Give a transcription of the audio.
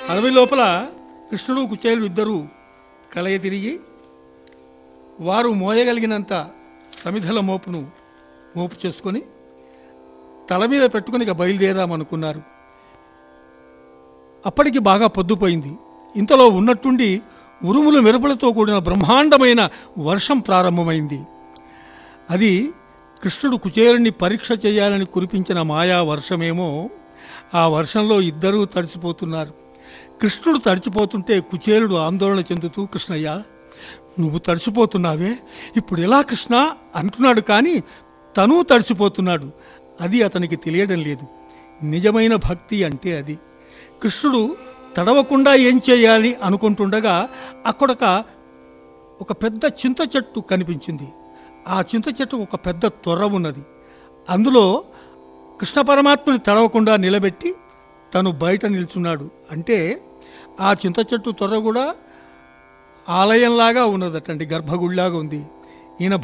అడవి లోపల కృష్ణుడు కుచేలుడు ఇద్దరు కలయ తిరిగి వారు మోయగలిగినంత సమిధల మోపును మోపు చేసుకొని తల మీద పెట్టుకుని ఇక బయలుదేరామనుకున్నారు అప్పటికి బాగా పొద్దుపోయింది ఇంతలో ఉన్నట్టుండి ఉరుములు మెరుపులతో కూడిన బ్రహ్మాండమైన వర్షం ప్రారంభమైంది అది కృష్ణుడు కుచేరుణ్ణి పరీక్ష చేయాలని కురిపించిన మాయా వర్షమేమో ఆ వర్షంలో ఇద్దరూ తడిసిపోతున్నారు కృష్ణుడు తడిచిపోతుంటే కుచేరుడు ఆందోళన చెందుతూ కృష్ణయ్య నువ్వు తడిసిపోతున్నావే ఇప్పుడు ఎలా కృష్ణ అంటున్నాడు కానీ తను తడిసిపోతున్నాడు అది అతనికి తెలియడం లేదు నిజమైన భక్తి అంటే అది కృష్ణుడు తడవకుండా ఏం చేయాలి అనుకుంటుండగా అక్కడొక ఒక పెద్ద చింత చెట్టు కనిపించింది ఆ చింత చెట్టు ఒక పెద్ద తొర్ర ఉన్నది అందులో కృష్ణ పరమాత్మని తడవకుండా నిలబెట్టి తను బయట నిల్చున్నాడు అంటే ఆ చింత చెట్టు తొర్ర కూడా ఆలయంలాగా ఉన్నదటండి గర్భగుడిలాగా ఉంది ఈయన